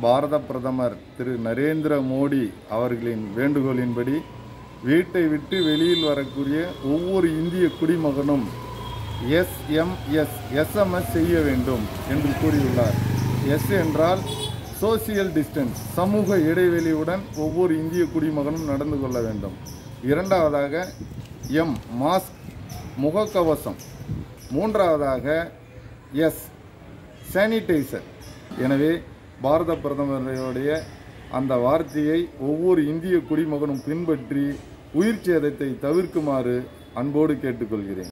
பாரத பிரதமர் திரு நரேந்திர மோடி அவர்களின் வேண்டுகோளின்படி வீட்டை விட்டு வெளியில் வரக்கூடிய ஒவ்வொரு இந்திய குடிமகனும் எஸ்எம்எஸ் எஸ்எம்எஸ் செய்ய வேண்டும் என்று கூறியுள்ளார் எஸ் என்றால் சோசியல் டிஸ்டன்ஸ் சமூக இடைவெளியுடன் ஒவ்வொரு இந்திய குடிமகனும் நடந்து கொள்ள வேண்டும் இரண்டாவதாக எம் மாஸ்க் முகக்கவசம் மூன்றாவதாக எஸ் சானிடைசர் எனவே பாரத பிரதமருடைய அந்த வார்த்தையை ஒவ்வொரு இந்திய குடிமகனும் பின்பற்றி உயிர் சேதத்தை தவிர்க்குமாறு அன்போடு கேட்டுக்கொள்கிறேன்